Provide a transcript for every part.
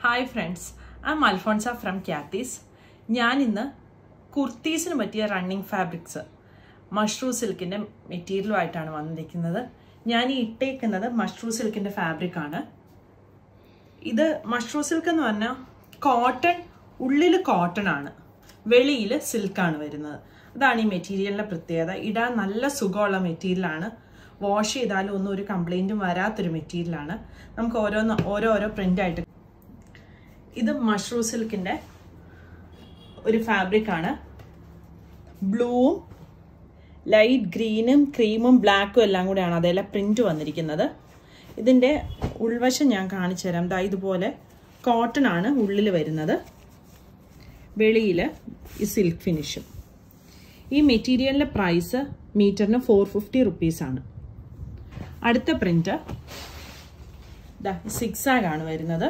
hi friends I am Alphonsa from Cathy's ഞാൻ ഇന്ന് കുർത്തീസിന് പറ്റിയ റണ്ണിങ് ഫാബ്രിക്സ് മഷ്റൂ സിൽക്കിൻ്റെ മെറ്റീരിയലുമായിട്ടാണ് വന്നിരിക്കുന്നത് ഞാൻ ഈ ഇട്ടേക്കുന്നത് മഷ്റൂ സിൽക്കിൻ്റെ ഫാബ്രിക്കാണ് ഇത് മഷ്റൂ സിൽക്ക് എന്ന് പറഞ്ഞാൽ കോട്ടൺ ഉള്ളിൽ കോട്ടൺ ആണ് വെളിയിൽ സിൽക്കാണ് വരുന്നത് അതാണ് ഈ മെറ്റീരിയലിൻ്റെ പ്രത്യേകത ഇടാൻ നല്ല സുഖമുള്ള മെറ്റീരിയലാണ് വാഷ് ചെയ്താലും ഒന്നും ഒരു കംപ്ലൈൻറ്റും വരാത്തൊരു മെറ്റീരിയലാണ് നമുക്ക് ഓരോന്ന് ഓരോ ഓരോ പ്രിൻ്റായിട്ട് ഇത് മഷ്റൂ സിൽക്കിൻ്റെ ഒരു ഫാബ്രിക്കാണ് ബ്ലൂവും ലൈറ്റ് ഗ്രീനും ക്രീമും ബ്ലാക്കും എല്ലാം കൂടെയാണ് അതെല്ലാം പ്രിൻ്റ് വന്നിരിക്കുന്നത് ഇതിൻ്റെ ഉൾവശം ഞാൻ കാണിച്ചു തരാം ദാ ഇതുപോലെ കോട്ടൺ ആണ് ഉള്ളിൽ വരുന്നത് വെളിയിൽ ഈ സിൽക്ക് ഫിനിഷും ഈ മെറ്റീരിയലിൻ്റെ പ്രൈസ് മീറ്ററിന് ഫോർ ഫിഫ്റ്റി റുപ്പീസാണ് അടുത്ത പ്രിൻ്റ് ദാ സിക്സ് ആണ് വരുന്നത്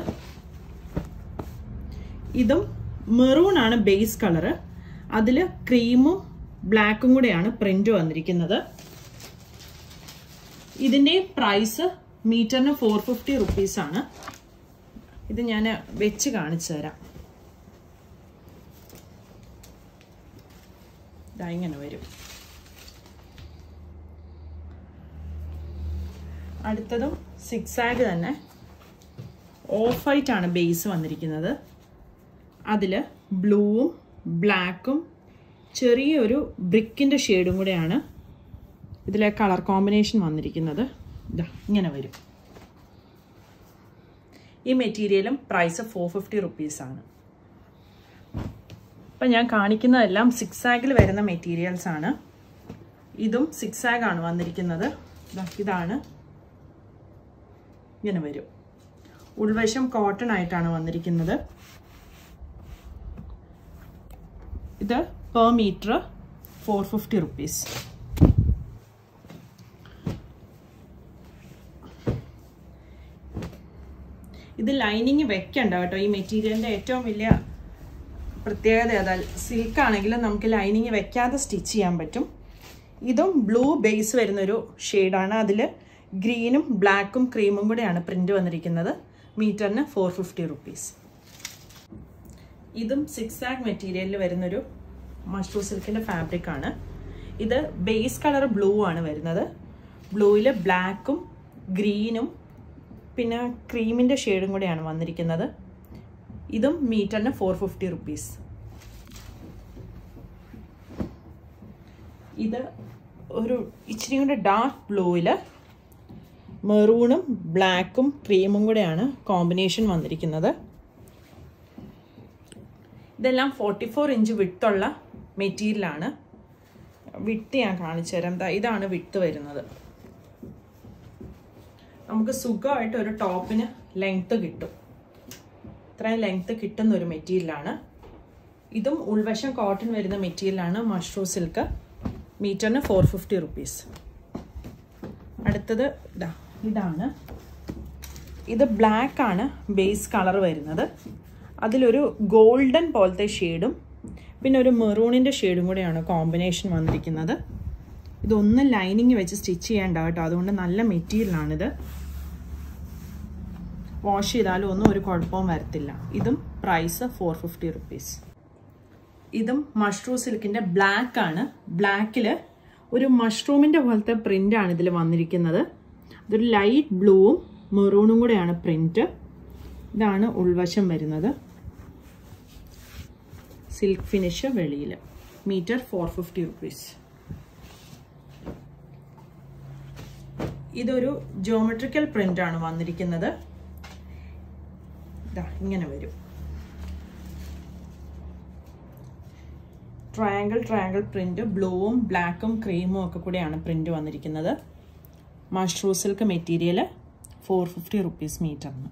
ഇതും മെറൂൺ ആണ് ബേസ് കളറ് അതിൽ ക്രീമും ബ്ലാക്കും കൂടെയാണ് പ്രിന്റ് വന്നിരിക്കുന്നത് ഇതിൻ്റെ പ്രൈസ് മീറ്ററിന് ഫോർ ഫിഫ്റ്റി റുപ്പീസാണ് ഇത് ഞാൻ വെച്ച് കാണിച്ചു തരാം ഇതാ ഇങ്ങനെ വരും അടുത്തതും സിക്സ് ആഗ് തന്നെ ഓഫ് വൈറ്റ് ആണ് ബേസ് വന്നിരിക്കുന്നത് അതിൽ ബ്ലൂവും ബ്ലാക്കും ചെറിയൊരു ബ്രിക്കിൻ്റെ ഷെയ്ഡും കൂടെയാണ് ഇതിലെ കളർ കോമ്പിനേഷൻ വന്നിരിക്കുന്നത് ഇതാ ഇങ്ങനെ വരും ഈ മെറ്റീരിയലും പ്രൈസ് ഫോർ ഫിഫ്റ്റി റുപ്പീസാണ് അപ്പം ഞാൻ കാണിക്കുന്നതെല്ലാം സിക്സ് ആഗിൽ വരുന്ന മെറ്റീരിയൽസ് ആണ് ഇതും സിക്സ് ആഗ് ആണ് വന്നിരിക്കുന്നത് ഇതാണ് ഇങ്ങനെ വരും ഉൾവശം കോട്ടൺ ആയിട്ടാണ് വന്നിരിക്കുന്നത് ഇത് per metre four fifty rupees ഇത് ലൈനിങ് വെക്കണ്ട കേട്ടോ ഈ മെറ്റീരിയലിൻ്റെ ഏറ്റവും വലിയ പ്രത്യേകത ഏതാ സിൽക്ക് ആണെങ്കിലും നമുക്ക് ലൈനിങ് വെക്കാതെ സ്റ്റിച്ച് ചെയ്യാൻ പറ്റും ഇതും ബ്ലൂ ബേസ് വരുന്നൊരു ഷെയ്ഡാണ് അതിൽ ഗ്രീനും ബ്ലാക്കും ക്രീമും കൂടെയാണ് പ്രിൻ്റ് വന്നിരിക്കുന്നത് മീറ്ററിന് ഫോർ ഫിഫ്റ്റി റുപ്പീസ് ഇതും സിക്സ് ആഗ് മെറ്റീരിയലിൽ വരുന്നൊരു മഷ്റൂ സിൽക്കിൻ്റെ ഫാബ്രിക്കാണ് ഇത് ബേസ് കളർ ബ്ലൂ ആണ് വരുന്നത് ബ്ലൂവിൽ ബ്ലാക്കും ഗ്രീനും പിന്നെ ക്രീമിൻ്റെ ഷെയ്ഡും കൂടെയാണ് വന്നിരിക്കുന്നത് ഇതും മീറ്ററിന് ഫോർ ഫിഫ്റ്റി റുപ്പീസ് ഇത് ഒരു ഇച്ചിരി കൂടെ ഡാർക്ക് ബ്ലൂവിൽ മെറൂണും ബ്ലാക്കും ക്രീമും കൂടെയാണ് കോമ്പിനേഷൻ വന്നിരിക്കുന്നത് ഇതെല്ലാം ഫോർട്ടി ഫോർ ഇഞ്ച് വിട്ടുള്ള മെറ്റീരിയലാണ് വിട്ട് ഞാൻ കാണിച്ചു തരാം ഇതാണ് വിട്ട് വരുന്നത് നമുക്ക് സുഖമായിട്ട് ഒരു ടോപ്പിന് ലെങ്ത്ത് കിട്ടും ഇത്രയും ലെങ്ത്ത് കിട്ടുന്ന ഒരു മെറ്റീരിയലാണ് ഇതും ഉൾവശം കോട്ടൺ വരുന്ന മെറ്റീരിയലാണ് മഷ്റൂ സിൽക്ക് മീറ്ററിന് ഫോർ ഫിഫ്റ്റി റുപ്പീസ് അടുത്തത് ഇതാ ഇതാണ് ഇത് ബ്ലാക്ക് ആണ് ബേസ് കളർ വരുന്നത് അതിലൊരു ഗോൾഡൻ പോലത്തെ ഷെയ്ഡും പിന്നെ ഒരു മെറൂണിൻ്റെ ഷെയ്ഡും കൂടെയാണ് കോമ്പിനേഷൻ വന്നിരിക്കുന്നത് ഇതൊന്നും ലൈനിങ് വെച്ച് സ്റ്റിച്ച് ചെയ്യേണ്ട കേട്ടോ അതുകൊണ്ട് നല്ല മെറ്റീരിയലാണിത് വാഷ് ചെയ്താലും ഒന്നും ഒരു കുഴപ്പവും വരത്തില്ല ഇതും പ്രൈസ് ഫോർ ഫിഫ്റ്റി റുപ്പീസ് ഇതും മഷ്റൂ സിൽക്കിൻ്റെ ബ്ലാക്ക് ആണ് ബ്ലാക്കിൽ ഒരു മഷ്റൂമിൻ്റെ പോലത്തെ പ്രിൻ്റാണ് ഇതിൽ വന്നിരിക്കുന്നത് ഇതൊരു ലൈറ്റ് ബ്ലൂവും മെറൂണും കൂടെയാണ് പ്രിൻറ്റ് ഇതാണ് ഉൾവശം വരുന്നത് സിൽക്ക് ഫിനിഷ് വെളിയിൽ മീറ്റർ ഫോർ ഫിഫ്റ്റി റുപ്പീസ് ഇതൊരു ജോമെട്രിക്കൽ പ്രിന്റ് ആണ് വന്നിരിക്കുന്നത് ഇതാ ഇങ്ങനെ വരും ട്രയാങ്കിൾ ട്രയാങ്കിൾ പ്രിന്റ് ബ്ലൂവും ബ്ലാക്കും ക്രീമും ഒക്കെ കൂടെയാണ് പ്രിന്റ് വന്നിരിക്കുന്നത് mashru silk material four fifty rupees മീറ്ററിന്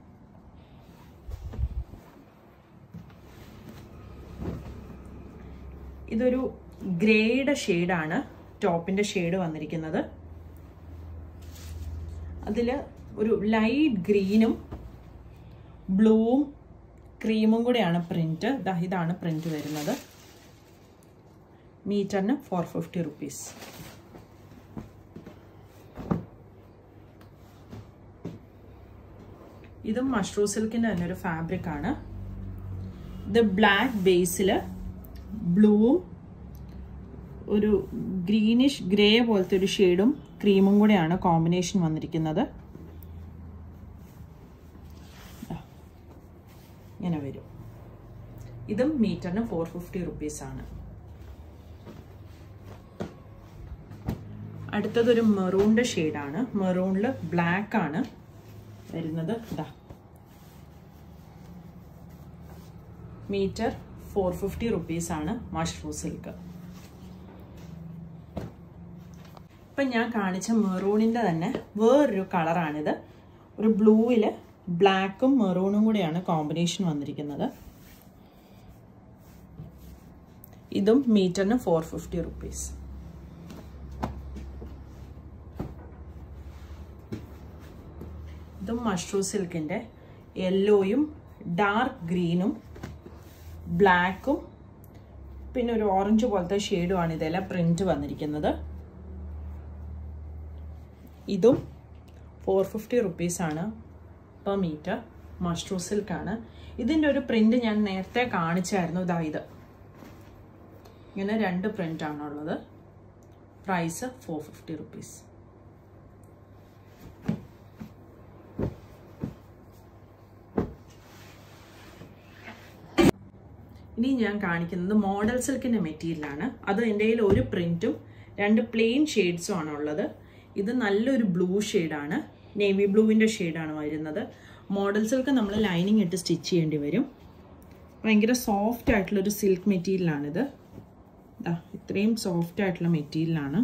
ഇതൊരു ഗ്രേയുടെ ഷെയ്ഡാണ് ടോപ്പിൻ്റെ ഷെയ്ഡ് വന്നിരിക്കുന്നത് അതിൽ ഒരു ലൈറ്റ് ഗ്രീനും ബ്ലൂവും ക്രീമും കൂടെയാണ് പ്രിൻറ്റ് ഇതാണ് പ്രിൻറ്റ് വരുന്നത് മീറ്ററിന് ഫോർ ഫിഫ്റ്റി റുപ്പീസ് ഇതും മഷ്റൂ സിൽക്കിൻ്റെ തന്നെ ഒരു ഫാബ്രിക് ആണ് ഇത് ബ്ലാക്ക് ബേസിൽ ബ്ലൂവും ഒരു ഗ്രീനിഷ് ഗ്രേ പോലത്തെ ഒരു ഷെയ്ഡും ക്രീമും കൂടെയാണ് കോമ്പിനേഷൻ വന്നിരിക്കുന്നത് ഇങ്ങനെ വരും ഇതും മീറ്ററിന് ഫോർ ഫിഫ്റ്റി റുപ്പീസ് ആണ് അടുത്തതൊരു മെറൂണിൻ്റെ ഷെയ്ഡാണ് മെറൂണിൽ ബ്ലാക്ക് ആണ് വരുന്നത് ഇതാ മീറ്റർ ഫോർ ഫിഫ്റ്റി റുപ്പീസ് ആണ് മഷ്റൂ സിൽക്ക് ഇപ്പം ഞാൻ കാണിച്ച മെറൂണിൻ്റെ തന്നെ വേറൊരു കളറാണിത് ഒരു ബ്ലൂവിൽ ബ്ലാക്കും മെറൂണും കൂടെയാണ് കോമ്പിനേഷൻ വന്നിരിക്കുന്നത് ഇതും മീറ്ററിന് ഫോർ ഫിഫ്റ്റി റുപ്പീസ് ഇതും മഷ്റൂ സിൽക്കിൻ്റെ യെല്ലോയും ഡാർക്ക് ഗ്രീനും ബ്ലാക്കും പിന്നെ ഒരു ഓറഞ്ച് പോലത്തെ ഷെയ്ഡുമാണ് ഇതെല്ലാം പ്രിന്റ് വന്നിരിക്കുന്നത് ഇതും ഫോർ ഫിഫ്റ്റി റുപ്പീസാണ് പെർ മീറ്റർ മഷ്റൂ സിൽക്കാണ് ഇതിൻ്റെ ഒരു പ്രിന്റ് ഞാൻ നേരത്തെ കാണിച്ചായിരുന്നു ഇതാ ഇത് ഇങ്ങനെ രണ്ട് പ്രിൻ്റാണുള്ളത് പ്രൈസ് ഫോർ ഫിഫ്റ്റി റുപ്പീസ് ഇനി ഞാൻ കാണിക്കുന്നത് മോഡൽ സിൽക്കിൻ്റെ മെറ്റീരിയലാണ് അത് എൻ്റെ കയ്യിൽ ഒരു പ്രിൻറ്റും രണ്ട് പ്ലെയിൻ ഷെയ്ഡ്സും ആണ് ഉള്ളത് ഇത് നല്ലൊരു ബ്ലൂ ഷെയ്ഡാണ് നേവി ബ്ലൂവിൻ്റെ ഷെയ്ഡാണ് വരുന്നത് മോഡൽ സിൽക്ക് നമ്മൾ ലൈനിങ് ഇട്ട് സ്റ്റിച്ച് ചെയ്യേണ്ടി വരും ഭയങ്കര സോഫ്റ്റ് ആയിട്ടുള്ളൊരു സിൽക്ക് മെറ്റീരിയലാണിത് ഇത്രയും സോഫ്റ്റ് ആയിട്ടുള്ള മെറ്റീരിയലാണ്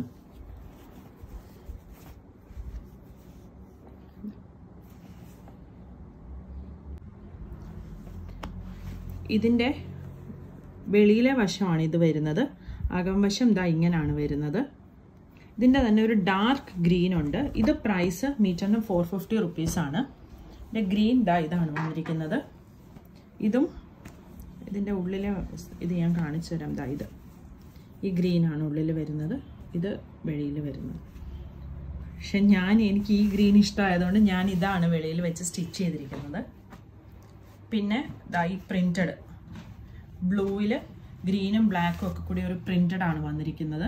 ഇതിൻ്റെ വെളിയിലെ വശമാണ് ഇത് വരുന്നത് അകംവശം ഇതാ ഇങ്ങനെയാണ് വരുന്നത് ഇതിൻ്റെ തന്നെ ഒരു ഡാർക്ക് ഗ്രീൻ ഉണ്ട് ഇത് പ്രൈസ് മീറ്ററിന് ഫോർ ഫിഫ്റ്റി റുപ്പീസാണ് ഇതിൻ്റെ ഗ്രീൻ ദാ ഇതാണ് വന്നിരിക്കുന്നത് ഇതും ഇതിൻ്റെ ഉള്ളിലെ ഇത് ഞാൻ കാണിച്ചു തരാം ദാ ഇത് ഈ ഗ്രീനാണ് ഉള്ളിൽ വരുന്നത് ഇത് വെളിയിൽ വരുന്നത് പക്ഷെ ഞാൻ എനിക്ക് ഈ ഗ്രീൻ ഇഷ്ടമായതുകൊണ്ട് ഞാൻ ഇതാണ് വെളിയിൽ വെച്ച് സ്റ്റിച്ച് ചെയ്തിരിക്കുന്നത് പിന്നെ ദാ ഈ പ്രിൻറ്റഡ് ബ്ലൂവിൽ ഗ്രീനും ബ്ലാക്കും ഒക്കെ കൂടി ഒരു പ്രിൻറ്റഡ് ആണ് വന്നിരിക്കുന്നത്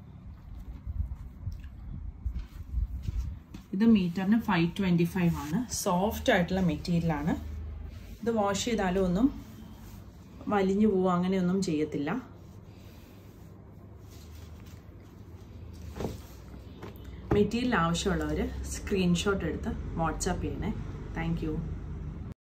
ഇത് മീറ്ററിന് ഫൈവ് ട്വൻറ്റി ഫൈവ് ആണ് സോഫ്റ്റ് ആയിട്ടുള്ള മെറ്റീരിയൽ ആണ് ഇത് വാഷ് ചെയ്താലും ഒന്നും വലിഞ്ഞു പോവുക അങ്ങനെയൊന്നും ചെയ്യത്തില്ല മെറ്റീരിയൽ ആവശ്യമുള്ളവർ സ്ക്രീൻഷോട്ട് എടുത്ത് വാട്സാപ്പ് ചെയ്യണേ താങ്ക്